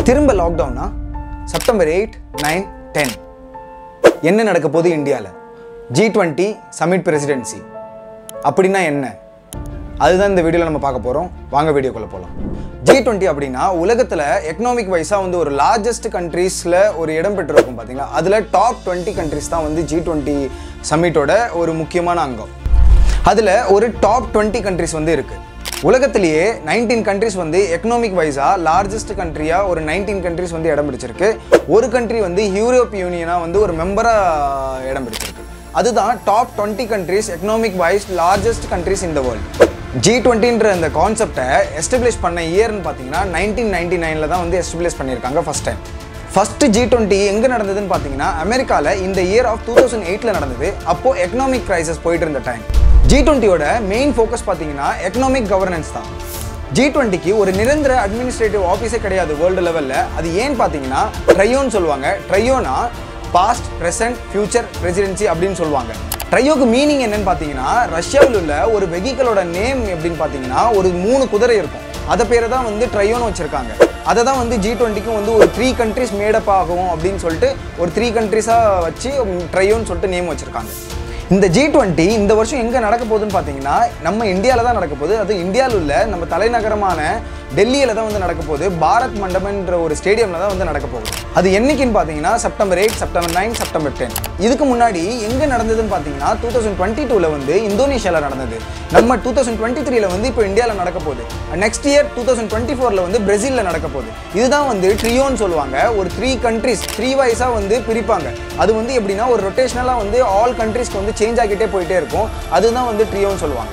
திரும்ப லாக்டவுனா September eight nine ten என்ன நடக்க போகுது இந்தியாவில் ஜி டுவெண்ட்டி சமிட் பிரசிடென்சி அப்படின்னா என்ன அதுதான் இந்த வீடியோவில் நம்ம பார்க்க போகிறோம் வாங்க வீடியோக்குள்ளே போகலாம் ஜி டுவெண்ட்டி அப்படின்னா உலகத்தில் எக்கனாமிக் வைஸாக வந்து ஒரு லார்ஜஸ்ட் கண்ட்ரீஸில் ஒரு இடம் பெற்றிருக்கும் பார்த்தீங்களா அதில் டாப் டுவெண்ட்டி கண்ட்ரீஸ் தான் வந்து ஜி டுவெண்ட்டி சமிட்டோட ஒரு முக்கியமான அங்கம் அதில் ஒரு டாப் டுவெண்ட்டி கண்ட்ரிஸ் வந்து இருக்குது உலகத்திலேயே நைன்டீன் கண்ட்ரிஸ் வந்து எக்கனாமிக் வைஸாக லார்ஜஸ்ட் கண்ட்ரியாக ஒரு நைன்டீன் கண்ட்ரிஸ் வந்து இடம் பிடிச்சிருக்கு ஒரு கண்ட்ரி வந்து யூரோப் யூனியனாக வந்து ஒரு மெம்பராக இடம் பிடிச்சிருக்கு அதுதான் top twenty countries economic wise largest countries இந்த வேர்ல்டு ஜி டுவெண்ட்டின்ற அந்த கான்செப்டை எஸ்டபிளிஷ் பண்ண இயர்னு பார்த்தீங்கன்னா நைன்டீன் நைன்டி நைனில் தான் வந்து எஸ்டபிளிஷ் பண்ணியிருக்காங்க first time first G twenty எங்கே நடந்ததுன்னு பார்த்தீங்கன்னா அமெரிக்காவில் இந்த இயர் ஆஃப் டூ தௌசண்ட் எயிட்டில் நடந்தது அப்போ எக்கனாமிக் கிரைசஸ் போயிட்டு இருந்த டைம் ஜி டுவெண்ட்டியோட மெயின் ஃபோக்கஸ் பார்த்தீங்கன்னா எக்கனாமிக் கவர்னன்ஸ் தான் ஜி டுவெண்ட்டிக்கு ஒரு நிரந்தர அட்மினிஸ்ட்ரேட்டிவ் ஆஃபீஸே கிடையாது வேர்ல்டு லெவலில் அது ஏன்னு பார்த்தீங்கன்னா ட்ரையோன்னு சொல்லுவாங்க ட்ரையோனா பாஸ்ட் ப்ரெசன்ட் ஃபியூச்சர் பிரசிடென்சி அப்படின்னு சொல்லுவாங்க ட்ரையோக்கு மீனிங் என்னன்னு பார்த்தீங்கன்னா ரஷ்யாவில் உள்ள ஒரு வெஹிக்கிளோட நேம் எப்படின்னு பார்த்தீங்கன்னா ஒரு மூணு குதிரை இருக்கும் அதை பேரை தான் வந்து ட்ரையோன்னு வச்சுருக்காங்க அதை தான் வந்து ஜி டுவெண்ட்டிக்கும் வந்து ஒரு த்ரீ கண்ட்ரிஸ் மேடப் ஆகும் அப்படின்னு சொல்லிட்டு ஒரு த்ரீ கண்ட்ரிஸாக வச்சு ட்ரையோன்னு சொல்லிட்டு நேம் வச்சுருக்காங்க இந்த ஜி டுவெண்ட்டி இந்த வருஷம் எங்கே நடக்க போகுதுன்னு பார்த்தீங்கன்னா நம்ம இந்தியாவில் தான் நடக்க போகுது அது இந்தியாவில் உள்ள நம்ம தலைநகரமான டெல்லியில் தான் வந்து நடக்க போகுது பாரத் மண்டபம்ன்ற ஒரு ஸ்டேடியமில் தான் வந்து நடக்க போகுது அது என்னைக்குன்னு பார்த்தீங்கன்னா September eight September nine September ten இதுக்கு முன்னாடி எங்கே நடந்ததுன்னு பார்த்தீங்கன்னா டூ தௌசண்ட் டுவெண்ட்டி டூவில் வந்து இந்தோனேஷியாவில் நடந்தது நம்ம டூ தௌசண்ட் டுவெண்ட்டி த்ரீல வந்து இப்போ இந்தியாவில் நடக்க போகுது next year two thousand twenty ஃபோரில் வந்து பிரேசிலில் நடக்க போகுது இதுதான் வந்து ட்ரியோன்னு சொல்லுவாங்க ஒரு த்ரீ கண்ட்ரிஸ் த்ரீ வைஸாக வந்து பிரிப்பாங்க அது வந்து எப்படின்னா ஒரு ரொட்டேஷனலாக வந்து ஆல் கண்ட்ரிஸ்க்கு வந்து சேஞ்ச் ஆகிட்டே போயிட்டே இருக்கும் அதுதான் வந்து ட்ரியோன்னு சொல்லுவாங்க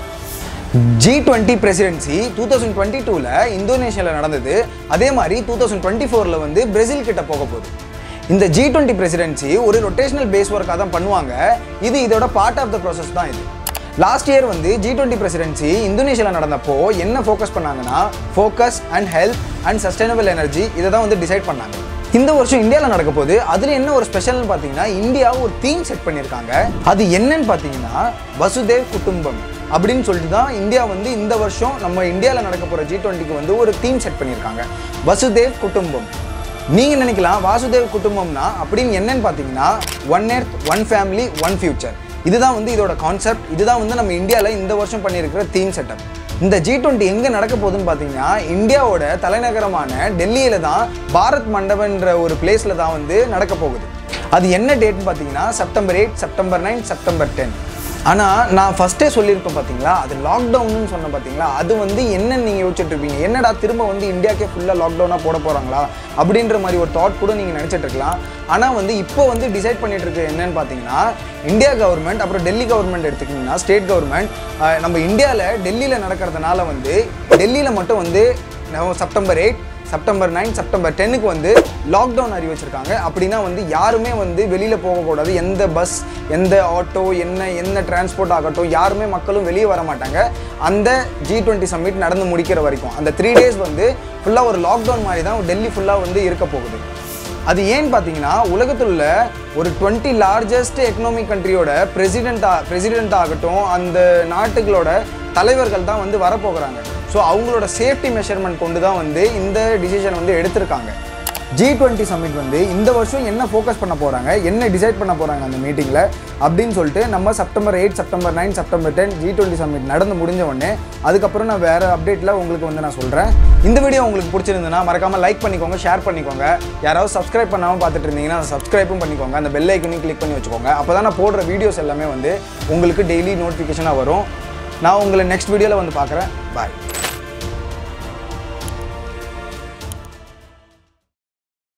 G twenty presidency two thousand twenty டூவில் இந்தோனேஷியாவில் நடந்தது அதே மாதிரி டூ தௌசண்ட் டுவெண்ட்டி ஃபோரில் வந்து பிரேசில் கிட்ட போக போகுது இந்த ஜி டுவெண்ட்டி பிரசிடென்சி ஒரு ரொட்டேஷனல் பேஸ் ஒர்க்காக தான் பண்ணுவாங்க இது இதோட பார்ட் ஆஃப் த ப்ராசஸ் தான் இது லாஸ்ட் இயர் வந்து ஜி டுவெண்ட்டி பிரசிடென்சி இந்தோனேஷியாவில் நடந்தப்போ என்ன ஃபோக்கஸ் பண்ணாங்கன்னா focus and health and sustainable energy இதை தான் வந்து டிசைட் பண்ணாங்க இந்த வருஷம் இந்தியாவில் நடக்க போது அதில் என்ன ஒரு ஸ்பெஷல்னு பார்த்தீங்கன்னா இந்தியா ஒரு தீம் செட் பண்ணியிருக்காங்க அது என்னன்னு பார்த்தீங்கன்னா வசுதேவ் குடும்பம் அப்படின்னு சொல்லிட்டு தான் இந்தியா வந்து இந்த வருஷம் நம்ம இந்தியாவில் நடக்க போகிற ஜி டுவெண்ட்டிக்கு வந்து ஒரு தீம் செட் பண்ணியிருக்காங்க வசுதேவ் குடும்பம் நீங்கள் நினைக்கலாம் வாசுதேவ் குடும்பம்னா அப்படின்னு என்னன்னு பார்த்தீங்கன்னா one earth one family one future இதுதான் வந்து இதோட கான்செப்ட் இதுதான் வந்து நம்ம இந்தியாவில் இந்த வருஷம் பண்ணியிருக்கிற தீம் செட்டப் இந்த ஜி டுவெண்ட்டி எங்கே நடக்க போகுதுன்னு பார்த்தீங்கன்னா இந்தியாவோட தலைநகரமான டெல்லியில் தான் பாரத் மண்டபன்ற ஒரு பிளேஸில் தான் வந்து நடக்க போகுது அது என்ன டேட்னு பார்த்தீங்கன்னா September eight September nine September ten ஆனால் நான் ஃபஸ்ட்டே சொல்லியிருப்பேன் பார்த்தீங்களா அது லாக்டவுன்னு சொன்னேன் பார்த்தீங்களா அது வந்து என்னன்னு நீங்கள் யோசிச்சுட்டு இருப்பீங்க என்னடா திரும்ப வந்து இந்தியாக்கே ஃபுல்லாக லாக்டவுனாக போட போகிறாங்களா அப்படின்ற மாதிரி ஒரு தாட் கூட நீங்கள் நினச்சிட்டு இருக்கலாம் ஆனால் வந்து இப்போ வந்து டிசைட் பண்ணிட்டு இருக்கு என்னன்னு பார்த்தீங்கன்னா இந்தியா கவர்மெண்ட் அப்புறம் டெல்லி கவர்மெண்ட் எடுத்துக்கிட்டிங்கன்னா ஸ்டேட் கவர்மெண்ட் நம்ம இந்தியாவில் டெல்லியில் நடக்கிறதுனால வந்து டெல்லியில் மட்டும் வந்து நம்ம September eight September nine September டென்னுக்கு வந்து லாக்டவுன் அறிவிச்சிருக்காங்க அப்படின்னா வந்து யாருமே வந்து வெளியில் போகக்கூடாது எந்த பஸ் எந்த ஆட்டோ என்ன என்ன டிரான்ஸ்போர்ட் ஆகட்டும் யாருமே மக்களும் வெளியே வர மாட்டாங்க அந்த ஜி டுவெண்ட்டி சம்மிட் நடந்து முடிக்கிற வரைக்கும் அந்த த்ரீ டேஸ் வந்து ஃபுல்லாக ஒரு லாக்டவுன் மாதிரி தான் டெல்லி ஃபுல்லாக வந்து இருக்க போகுது அது ஏன்னு பார்த்தீங்கன்னா உலகத்தில் உள்ள ஒரு டுவெண்ட்டி லார்ஜஸ்ட் எக்கனாமிக் கண்ட்ரியோட பிரசிடென்ட் பிரசிடென்ட் ஆகட்டும் அந்த நாட்டுகளோட தலைவர்கள் தான் வந்து வரப்போகிறாங்க ஸோ அவங்களோட சேஃப்டி மெஷர்மெண்ட் கொண்டு தான் வந்து இந்த டிசிஷன் வந்து எடுத்திருக்காங்க ஜி டுவெண்ட்டி சமிட் வந்து இந்த வருஷம் என்ன ஃபோக்கஸ் பண்ண போகிறாங்க என்ன டிசைட் பண்ண போகிறாங்க அந்த மீட்டிங்கில் அப்படின்னு சொல்லிட்டு நம்ம September eight September nine September ten G twenty summit நடந்து முடிஞ்ச உடனே அதுக்கப்புறம் நான் வேறு அப்டேட்டில் உங்களுக்கு வந்து நான் சொல்கிறேன் இந்த வீடியோ உங்களுக்கு பிடிச்சிருந்ததுன்னா மறக்காமல் லைக் பண்ணிக்கோங்க ஷேர் பண்ணிக்கோங்க யாராவது சப்ஸ்கிரைப் பண்ணாமல் பார்த்துட்டு இருந்தீங்கன்னா சப்ஸ்கிரைப்பும் பண்ணிக்கோங்க அந்த பெல் ஐக்கனையும் கிளிக் பண்ணி வச்சுக்கோங்க அப்போ தான் நான் போடுற வீடியோஸ் எல்லாமே வந்து உங்களுக்கு டெய்லி நோட்டிஃபிகேஷனாக வரும் நான் உங்களை நெக்ஸ்ட் வீடியோவில் வந்து பார்க்குறேன் பாய்